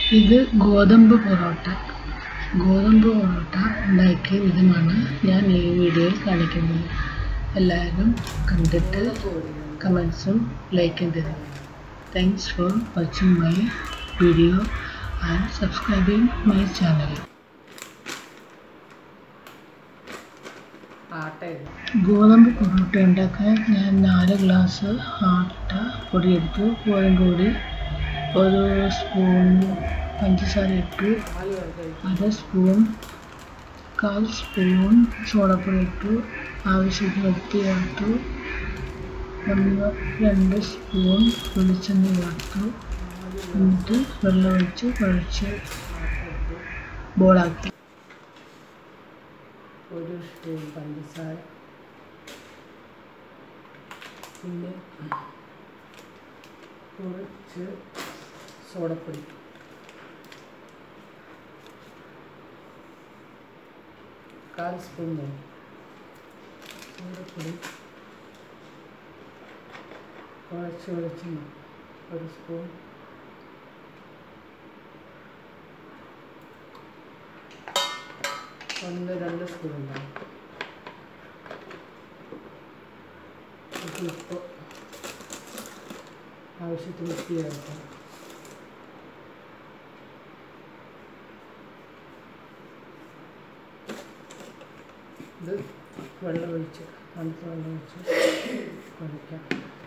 ഇത് ഗോതമ്പ് പൊറോട്ട ഗോതമ്പ് പൊറോട്ട ഉണ്ടാക്കിയ വിധമാണ് ഞാൻ ഈ വീഡിയോയിൽ കാണിക്കുന്നത് എല്ലാവരും കണ്ടിട്ട് കമൻസും ലൈക്കും തരിക thanks for watching my video and subscribing my channel ഗോതമ്പ് പൊറോട്ട ഉണ്ടാക്കാൻ ഞാൻ നാല് ഗ്ലാസ് ആട്ട പൊടിയെടുത്തു ഗോതമ്പ് പൊടി ഒരു സ്പൂൺ പഞ്ചസാര ഇട്ടു അര സ്പൂൺ കാൽ സ്പൂൺ സോഡപ്പൊടി ഇട്ടു ആവശ്യത്തിന് ഉപ്പ് ചേർത്തു ഒന്ന് രണ്ട് സ്പൂൺ വെളിച്ചെണ്ണ ചേർത്തു എന്നിട്ട് വെള്ളം ഒഴിച്ച് കുഴച്ച് ബോളാക്കി ഒരു സ്പൂൺ പഞ്ചസാര പിന്നെ കുറച്ച് സോഡപ്പൊടി കാൽ സ്പൂൺ മതി സോഡപ്പൊടി കുറച്ച് വെളിച്ചെണ്ണ ഒരു സ്പൂൺ ഒന്ന് രണ്ട് സ്പൂൺ ഉണ്ടാവും ഉപ്പ് ആവശ്യത്തിന് ഉപ്പ് ചേർക്കാം ഇത് വെള്ളം ഒഴിച്ച് തണുത്ത വെള്ളം ഒഴിച്ച് കുഴയ്ക്കാം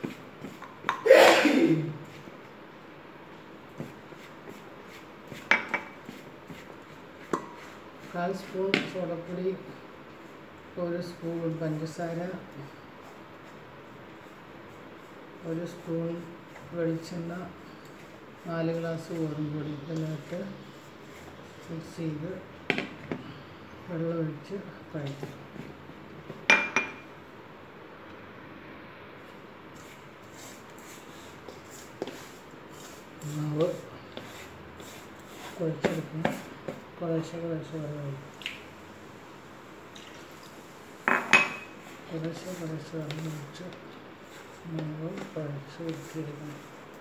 കാൽ സ്പൂൺ സോഡപ്പൊടി ഒരു സ്പൂൺ പഞ്ചസാര ഒരു സ്പൂൺ വെളിച്ചെണ്ണ നാല് ഗ്ലാസ് ഗോതമ്പ് പൊടി ഇതെല്ലാം ഇട്ട് മിക്സ് ചെയ്ത് വെള്ളം ഒഴിച്ച് കഴിക്കും മാവ് കുഴച്ചെടുക്കണം കുറേശ്ശെ കുറേശ്ശെ വെള്ളം ഒഴിക്കും കുറേശ്ശെ കുറേശ്ശെ വെള്ളം ഒഴിച്ച് മാവ് കുഴച്ച് ഉരുട്ടിയെടുക്കണം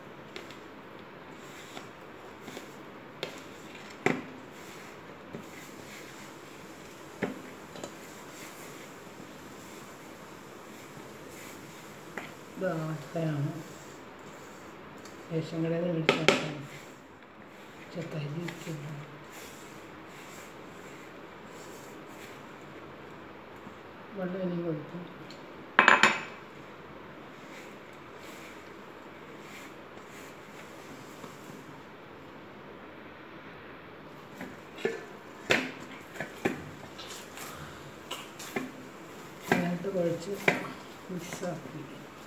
ഇത് ആട്ടയാണ് റേഷൻ കടയിൽ നിന്ന് മേടിച്ചാട്ടാണ് ചത്തരിക്കുള്ള വെള്ളം ഇനി കൊടുക്കും അതിനകത്ത് കുഴച്ച് മിക്സാക്കി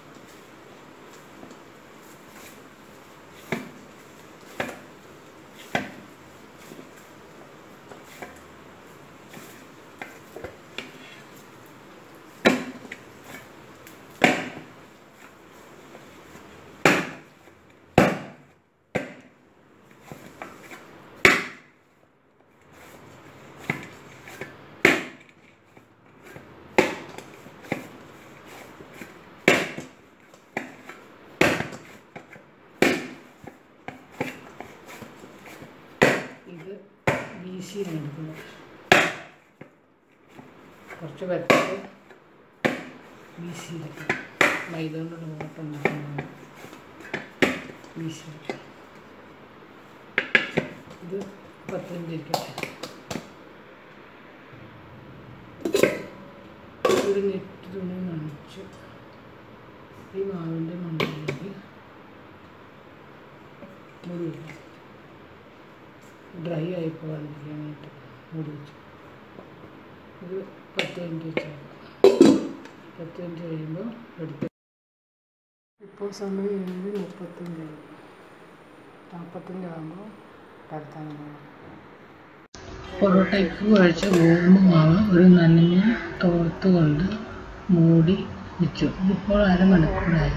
ഇത് വീശിയാണ് എടുക്കുന്നത് കുറച്ച് പരത്തിട്ട് വീശിയെടുക്കും മൈദ കൊണ്ടുള്ള മുട്ട ഉണ്ടാക്കുന്നത് വീശിയെടുക്കും ഇത് പത്ത് മിനിറ്റ് ഇരിക്കട്ടെ ഒരു നെറ്റ് തുണി നനച്ച് ഈ മാവിൻ്റെ മണ്ടയിലേക്ക് മുറി വയ്ക്കും ഡ്രൈ ആയി പോകാതിരിക്കാനായിട്ട് മൂടി വെച്ചു ഇത് പത്ത് മിനിറ്റ് വെച്ചാൽ പത്ത് മിനിറ്റ് കഴിയുമ്പോൾ എടുത്ത് ഇപ്പോൾ സമയം ഏഴ് മുപ്പത്തഞ്ചായി നാൽപ്പത്തഞ്ചാകുമ്പോൾ പരത്താൻ പൊറോട്ടയ്ക്ക് കുഴച്ച ഗോതമ്പ് മാവ് ഒരു നനഞ്ഞ തോർത്ത് കൊണ്ട് മൂടി വെച്ചു ഇതിപ്പോൾ അരമണിക്കൂറായി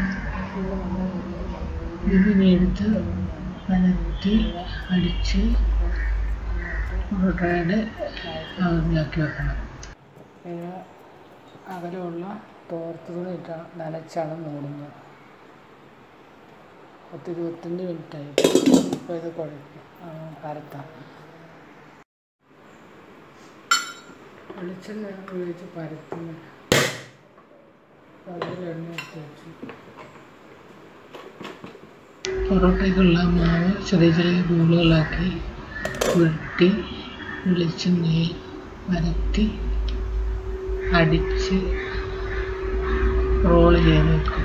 ഇത് എടുത്ത് പരത്തി അടിച്ച് പൊറോട്ടയുടെ ആകൃതിയാക്കി വെക്കണം പിന്നെ അകലെയുള്ള തോർത്ത് തുണി ഇട്ട നനച്ചാണ് മൂടുന്നത് പത്ത് ഇരുപത്തഞ്ച് മിനിറ്റായി ഇപ്പോൾ ഇത് കുഴക്കും ആ, പരത്താം വെളിച്ചെണ്ണ ഉപയോഗിച്ച് പരത്തുന്ന അതിൽ എണ്ണ എടുത്ത് വെച്ചു പൊറോട്ടയ്ക്കുള്ള മാവ് ചെറിയ ചെറിയ ബോളുകളാക്കി ഉരുട്ടി വെളിച്ചെണ്ണയിൽ വരത്തി അടിച്ച് റോൾ ചെയ്ത് വെക്കും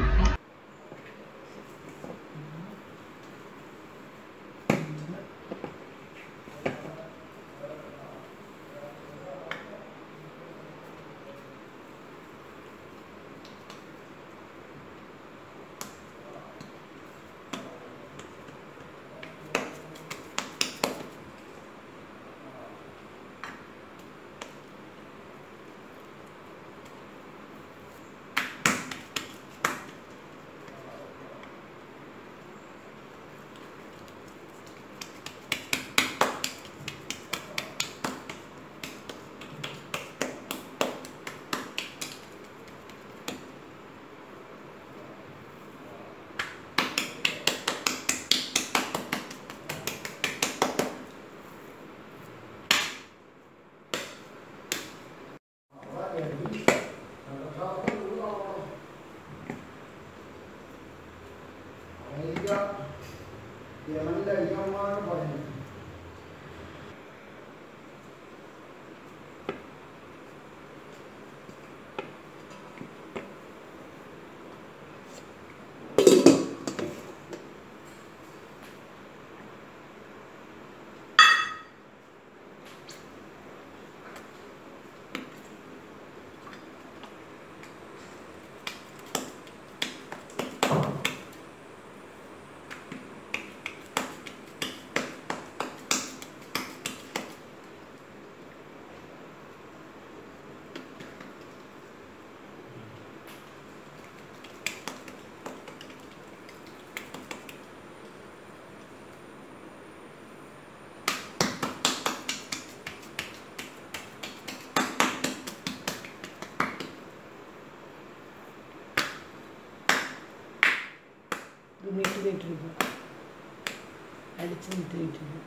ഇത് നീട്ടിലിട്ടിരിക്കും അടിച്ച് നീട്ടിലിട്ടിരിക്കും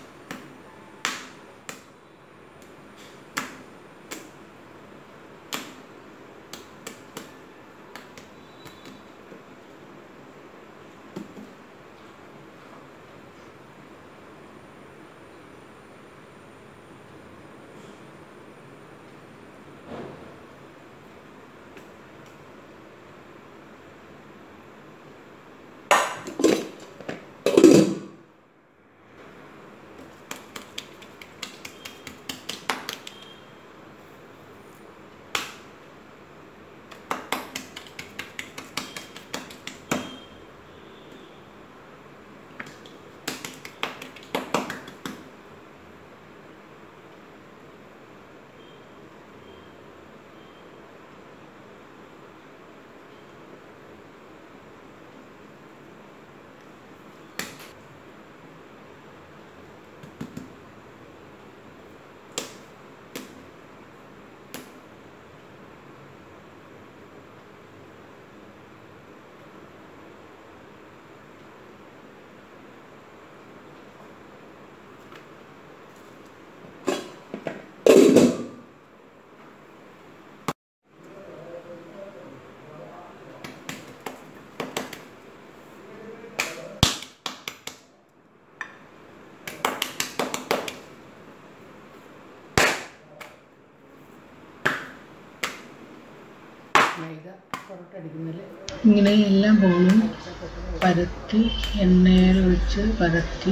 മൈദ പൊറോട്ട അടിക്കുന്നതിൽ ഇങ്ങനെ എല്ലാ ബോളും പരത്തി എണ്ണയിൽ ഒഴിച്ച് പരത്തി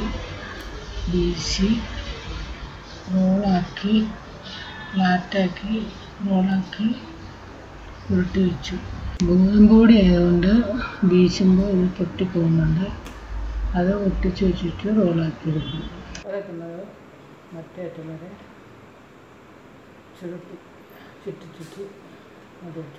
വീശി റോളാക്കി ഫ്ലാറ്റാക്കി റോളാക്കി ഉരുട്ടി വെച്ചു ഗോതമ്പ് പൊടി ആയതുകൊണ്ട് വീശുമ്പോൾ ഇത് പൊട്ടിപ്പോകുന്നുണ്ട് അത് ഒട്ടിച്ച് വെച്ചിട്ട് റോളാക്കി എടുക്കും വരക്കുന്നത് മറ്റേ അറ്റം വരെ ചുരുട്ടി ചുറ്റി ചുറ്റി അത് വെച്ചു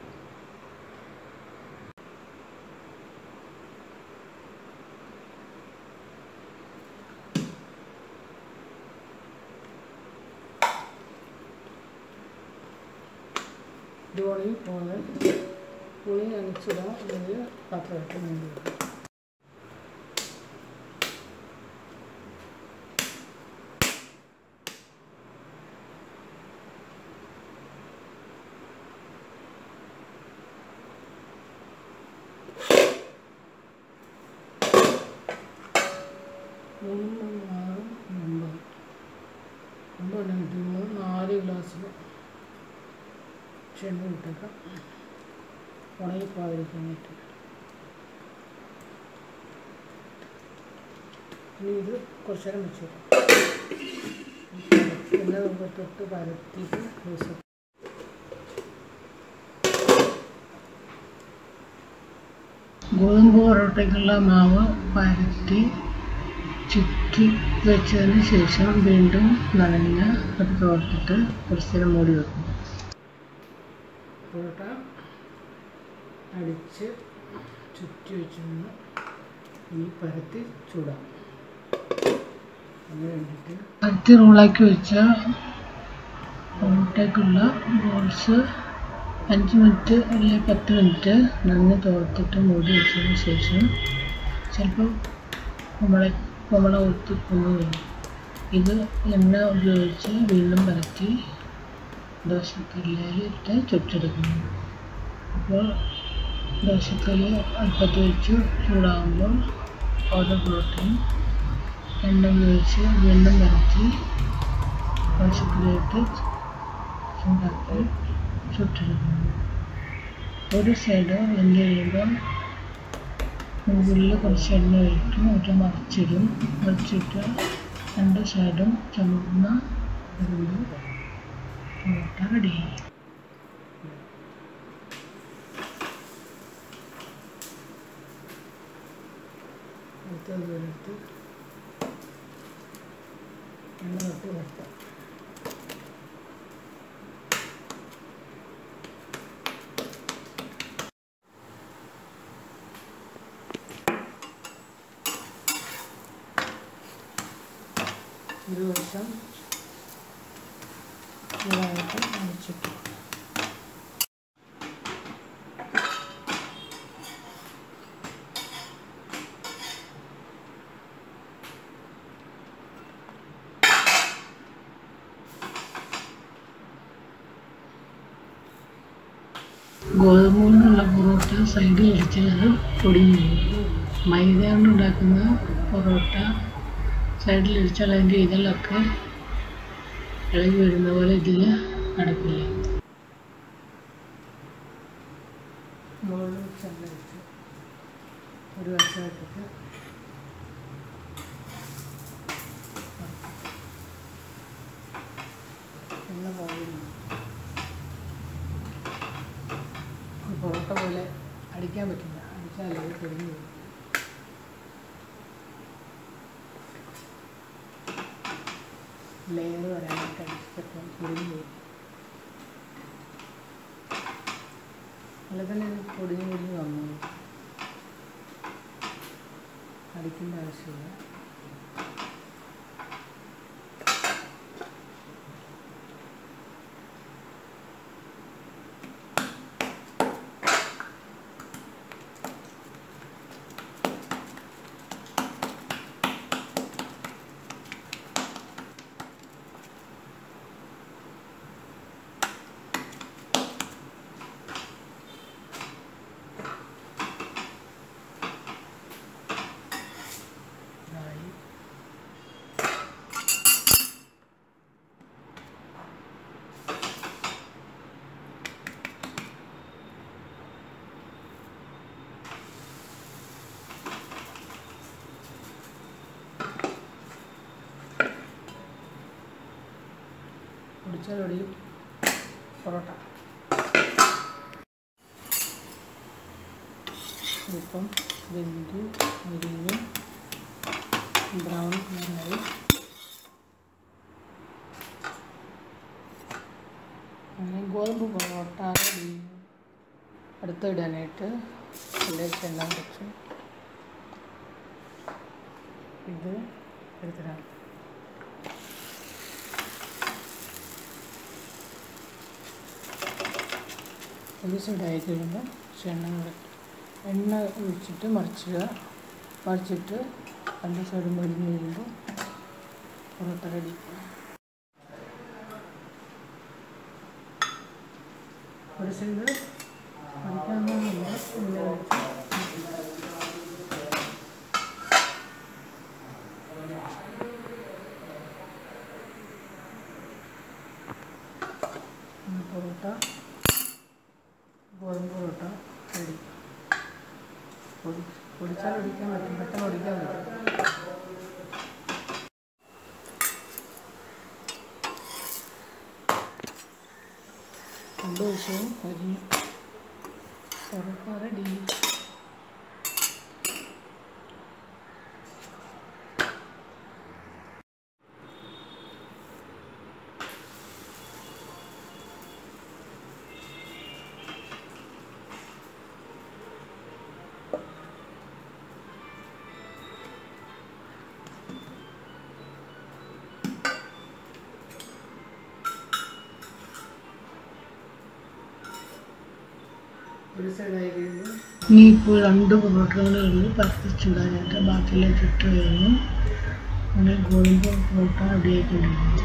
ഇത് ഉണങ്ങി പോകുന്നത് പുളി നനച്ചിടാം അല്ലെങ്കിൽ പാത്രമായിട്ട് നീങ്ങി മൂന്നും ആറും ഒമ്പത് ഒമ്പത് കിട്ടുമ്പോൾ നാല് ഗ്ലാസ്സിൽ ചെണ്ണ ഇട്ടേക്കാം ഉണങ്ങിപ്പോകാതിരിക്കാനായിട്ട് ഇനി ഇത് കുറച്ച് നേരം വെച്ചേക്കാം പിന്നെ നമുക്ക് തൊട്ട് പരത്തിയിട്ട് ദിവസം ഗോതമ്പ് പൊറോട്ടയ്ക്കുള്ള മാവ് പരത്തി ചുറ്റി വെച്ചതിന് ശേഷം വീണ്ടും നനഞ്ഞ അത് തോർത്തിട്ട് കുറച്ച് നേരം മൂടി വെക്കും പൊറോട്ട അടിച്ച് ചുറ്റി വെച്ചിരുന്ന് ഇനി പരത്തി ചൂടാം അതിന് വേണ്ടിയിട്ട് പരത്തി റോളാക്കി വെച്ച പൊറോട്ടയ്ക്കുള്ള ബോൾസ് അഞ്ച് മിനിറ്റ് അല്ലെങ്കിൽ പത്ത് മിനിറ്റ് നനഞ്ഞ് തോർത്തിട്ട് മൂടി വെച്ചതിന് ശേഷം ചിലപ്പോൾ കുമ്പള കുമ്പള ഒത്തി പൊങ്ങി വരും ഇത് എണ്ണ ഉപയോഗിച്ച് വീണ്ടും പരത്തി ദോശക്കല്ലിട്ട് ചുറ്റെടുക്കുന്നു അപ്പോൾ ദോശക്കല്ല് അടുപ്പത്ത് വെച്ച് ചൂടാകുമ്പോൾ ഓരോ പൊറോട്ടയും എണ്ണ ഉപയോഗിച്ച് വീണ്ടും പരത്തി ദോശക്കല്ലിട്ട് ചൂടാക്കി ചുട്ടെടുക്കുന്നു ഒരു സൈഡ് വെന്ത് കഴിയുമ്പോൾ മുകളിൽ കുറച്ച് എണ്ണ ഒഴിക്കും എന്നിട്ട് മറിച്ചിടും മറിച്ചിട്ട് രണ്ട് സൈഡും ചുമന്ന വരുമ്പോൾ പൊറോട്ട റെഡിയായി അടുത്തത് എടുത്ത് എണ്ണ തൊട്ട് വറുത്താം ഒരു വശം ചൂടായിട്ട് അടിച്ചിട്ടു ഗോതമ്പ് കൊണ്ടുള്ള പൊറോട്ട സൈഡിൽ ഇടിച്ചത് പൊടിഞ്ഞു പോകും മൈദ കൊണ്ട് ഉണ്ടാക്കുന്ന പൊറോട്ട സൈഡിൽ ഇടിച്ചാൽ അതിൻ്റെ ഇതിലൊക്കെ ഇളകി വരുന്ന പോലെ ഇതിൽ നടക്കില്ല മുകളിൽ ചെണ്ട വെച്ച് ഒരു വശമായിട്ടിട്ട് എണ്ണ പോകുന്നു പൊറോട്ട പോലെ അടിക്കാൻ പറ്റില്ല അടിച്ചാൽ അത് പൊടിഞ്ഞു പോകും ലെയർ വരാനായിട്ട് അടിച്ചപ്പോൾ പൊടിഞ്ഞു പോകും അല്ല തന്നെ ഇത് പൊടിഞ്ഞു പൊടിഞ്ഞു വന്നു അടിക്കേണ്ട ആവശ്യമില്ല ഇതായി പൊടിച്ചാലൊടിയും പൊറോട്ട ഇപ്പം വെന്തു മുരിഞ്ഞു ബ്രൗൺ കളറായി അങ്ങനെ ഗോതമ്പ് പൊറോട്ട റെഡി അടുത്ത് ഇടാനായിട്ട് ഇതിലേക്ക് എണ്ണ വെച്ചു ഇത് എടുത്തിടാം ഒരു സൈഡായി കഴിയുമ്പോൾ എണ്ണ കൂടെ എണ്ണ ഒഴിച്ചിട്ട് മറിച്ചിടുക മറിച്ചിട്ട് രണ്ട് സൈഡും മരിഞ്ഞ് കഴിയുമ്പോൾ പൊറോട്ട റെഡി ഒരു സൈഡ് മറിക്കാവുന്നതല്ല ഇങ്ങനെ വെച്ച് പിന്നെ പൊറോട്ട ഗോതമ്പ് പൊറോട്ട റെഡി പൊടി പൊടിച്ചാൽ ഒടിക്കാൻ പറ്റും പെട്ടെന്ന് ഒടിക്കാൻ പറ്റും രണ്ട് ദിവസവും അരിഞ്ഞു പൊറോട്ട റെഡി ഒരു സൈഡായി കഴിയുമ്പോൾ ഇനിയിപ്പോൾ രണ്ട് പൊറോട്ടകളുള്ളൂ പരത്തി ചൂടാനായിട്ട് ബാക്കിയെല്ലാം ചുട്ട് കഴിഞ്ഞു അങ്ങനെ ഗോതമ്പ് പൊറോട്ട റെഡിയായിക്കൊണ്ടിരിക്കുന്നു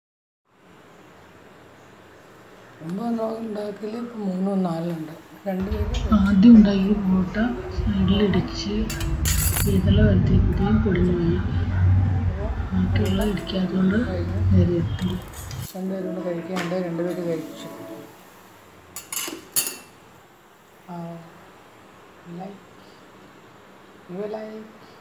മുമ്പ് ഉണ്ടാക്കൽ ഇപ്പം മൂന്നും നാലുണ്ട് രണ്ട് പേര് ആദ്യം ഉണ്ടാക്കിയ പൊറോട്ട സൈഡിലിടിച്ച് ഇതല വരുത്തിയപ്പോഴത്തേക്കും പൊടിഞ്ഞു പോയി ബാക്കിയുള്ള ഇടിക്കാത്തതുകൊണ്ട് നേരെ എത്തി രണ്ടുപേരും കൂടെ കഴിക്കാണ്ട് രണ്ടുപേര് കഴിച്ചു ലൈക്ക് യു ലൈക്ക്